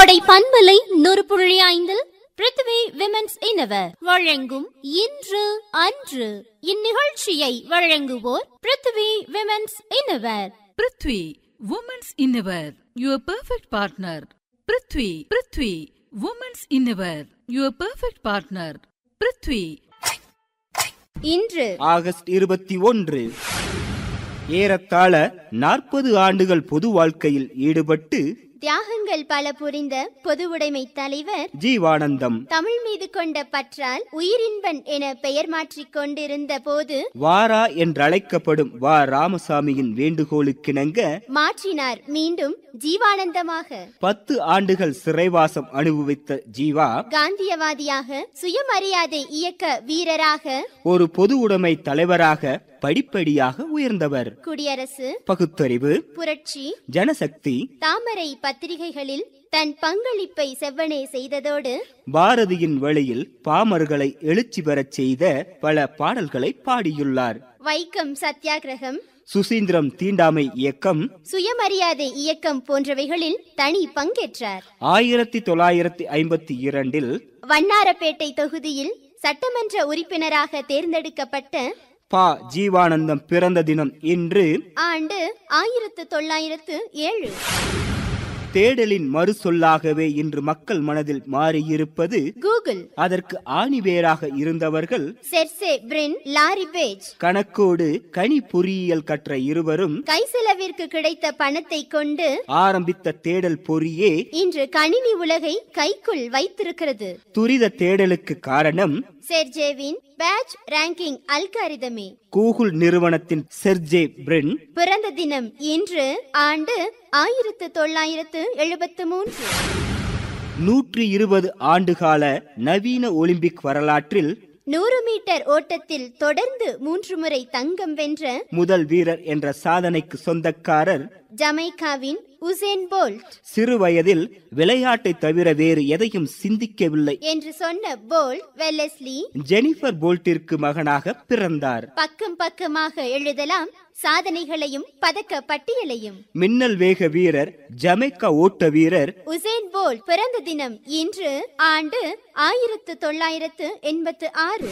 கோடை பன்மலை நூறு புள்ளி ஐந்தில் பிருத்திவி விமென்ஸ் இனவர் வழங்கும் இன்று அன்று இந்நிகழ்ச்சியை வழங்குவோர் Prithvi women's innerwear Prithvi women's innerwear your perfect partner Prithvi Prithvi women's innerwear your perfect partner Prithvi இன்று ஆகஸ்ட் இருபத்தி ஒன்று ஏறத்தாழ நாற்பது ஆண்டுகள் பொது வாழ்க்கையில் ஈடுபட்டு தியாகங்கள் பல புரிந்த பொது உடைமை தலைவர் ஜீவானந்தம் தமிழ் மீது கொண்ட பற்றால் உயிரின்பன் என பெயர் மாற்றிக் கொண்டிருந்த போது வாரா என்றழைக்கப்படும் வா ராமசாமியின் வேண்டுகோளுக்கிணங்க மாற்றினார் மீண்டும் ஜீவானந்தமாக பத்து ஆண்டுகள் சிறைவாசம் அனுபவித்த ஜீவா காந்தியவாதியாக சுயமரியாதை இயக்க வீரராக ஒரு பொது உடைமை தலைவராக படிப்படியாக உயர்ந்தவர் குடியரசு பகுத்தறிவு புரட்சி ஜனசக்தி தாமரை பத்திரிகைகளில் தன் பங்களிப்பை செவ்வனே செய்ததோடு பாரதியின் வழியில் பாமர்களை எழுச்சி பெறச் செய்த பல பாடல்களை பாடியுள்ளார் வைக்கம் சத்தியாகிரகம் சுசீந்திரம் தீண்டாமை இயக்கம் சுயமரியாதை இயக்கம் போன்றவைகளில் தனி பங்கேற்றார் ஆயிரத்தி தொள்ளாயிரத்தி ஐம்பத்தி இரண்டில் வண்ணாரப்பேட்டை தொகுதியில் சட்டமன்ற உறுப்பினராக தேர்ந்தெடுக்கப்பட்ட பா ஜீவானந்தம் பிறந்த தினம் இன்று ஆண்டு ஆயிரத்து தொள்ளாயிரத்து ஏழு தேடலின் மறுசொல்லாகவே இன்று மக்கள் மனதில் மாறியிருப்பது கூகுள் அதற்கு ஆணிவேராக இருந்தவர்கள் செர்சே பிரின் லாரி பேஜ் கணக்கோடு கனி பொறியியல் கற்ற இருவரும் கைசெலவிற்கு கிடைத்த பணத்தை கொண்டு ஆரம்பித்த தேடல் பொறியே இன்று கணினி உலகை கைக்குள் வைத்திருக்கிறது துரித தேடலுக்கு காரணம் செர்ஜேவின் பேட்ச் ரேங்கிங் அல்காரிதமே கூகுள் நிறுவனத்தின் செர்ஜே பிரின் பிறந்த தினம் இன்று ஆண்டு ஆயிரத்து தொள்ளாயிரத்து எழுபத்து மூன்று நூற்றி இருபது ஆண்டுகால நவீன ஒலிம்பிக் வரலாற்றில் நூறு மீட்டர் ஓட்டத்தில் தொடர்ந்து மூன்று முறை தங்கம் வென்ற முதல் வீரர் என்ற சாதனைக்கு சொந்தக்காரர் ஜமைக்காவின் உசேன் போல்ட் சிறு வயதில் விளையாட்டை தவிர வேறு எதையும் சிந்திக்கவில்லை என்று சொன்ன போல்ட் வெல்லஸ்லி ஜெனிஃபர் போல்ட்டிற்கு மகனாக பிறந்தார் பக்கம் பக்கமாக எழுதலாம் சாதனைகளையும் பதக்க பட்டியலையும் மின்னல் வேக வீரர் ஜமைக்கா ஓட்ட வீரர் உசேன் போல்ட் பிறந்த தினம் இன்று ஆண்டு ஆயிரத்து தொள்ளாயிரத்து எண்பத்து ஆறு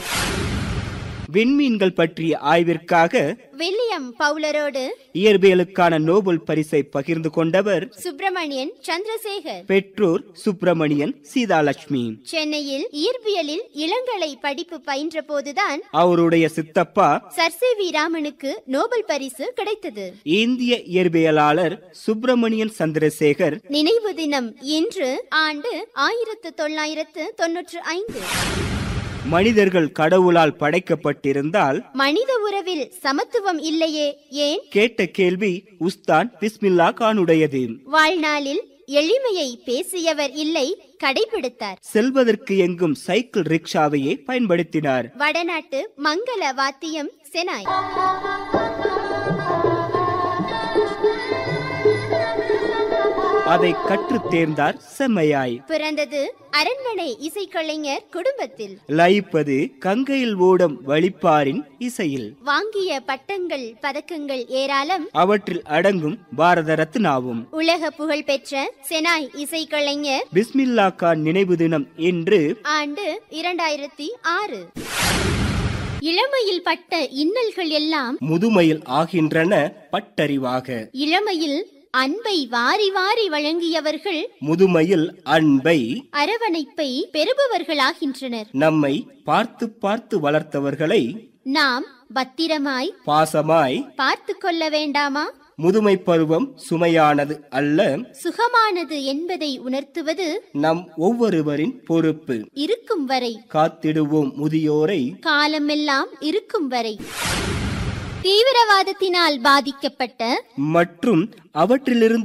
விண்மீன்கள் பற்றிய ஆய்விற்காக வில்லியம் பவுலரோடு இயற்பியலுக்கான நோபல் பரிசை பகிர்ந்து கொண்டவர் சுப்பிரமணியன் சந்திரசேகர் பெற்றோர் சுப்பிரமணியன் சீதாலட்சுமி சென்னையில் இயற்பியலில் இளங்கலை படிப்பு பயின்ற போதுதான் அவருடைய சித்தப்பா சர்சே வி ராமனுக்கு நோபல் பரிசு கிடைத்தது இந்திய இயற்பியலாளர் சுப்பிரமணியன் சந்திரசேகர் நினைவு தினம் இன்று ஆண்டு ஆயிரத்து தொள்ளாயிரத்து தொன்னூற்று ஐந்து மனிதர்கள் கடவுளால் படைக்கப்பட்டிருந்தால் மனித உறவில் சமத்துவம் இல்லையே ஏன் கேட்ட கேள்வி உஸ்தான் பிஸ்மில்லா கானுடையது வாழ்நாளில் எளிமையை பேசியவர் இல்லை கடைபிடித்தார் செல்வதற்கு எங்கும் சைக்கிள் ரிக்ஷாவையே பயன்படுத்தினார் வடநாட்டு மங்கள வாத்தியம் செனாய் அதை கற்றுத் தேர்ந்தார் செம்மையாய் பிறந்தது அரண்மனை இசைக்கலைஞர் குடும்பத்தில் லயிப்பது கங்கையில் ஓடும் வழிப்பாரின் இசையில் வாங்கிய பட்டங்கள் பதக்கங்கள் ஏராளம் அவற்றில் அடங்கும் பாரத ரத்னாவும் உலக புகழ் பெற்ற செனாய் இசைக்கலைஞர் பிஸ்மில்லா கான் நினைவு தினம் இன்று ஆண்டு இரண்டாயிரத்தி ஆறு இளமையில் பட்ட இன்னல்கள் எல்லாம் முதுமையில் ஆகின்றன பட்டறிவாக இளமையில் அன்பை வாரி வாரி வழங்கியவர்கள் முதுமையில் அன்பை அரவணைப்பை பெறுபவர்களாகின்றனர் நம்மை பார்த்து பார்த்து வளர்த்தவர்களை நாம் பத்திரமாய் பாசமாய் பார்த்து கொள்ள வேண்டாமா முதுமை பருவம் சுமையானது அல்ல சுகமானது என்பதை உணர்த்துவது நம் ஒவ்வொருவரின் பொறுப்பு இருக்கும் வரை காத்திடுவோம் முதியோரை காலமெல்லாம் இருக்கும் வரை தீவிரவாதத்தினால் பாதிக்கப்பட்ட மற்றும் அவற்றிலிருந்து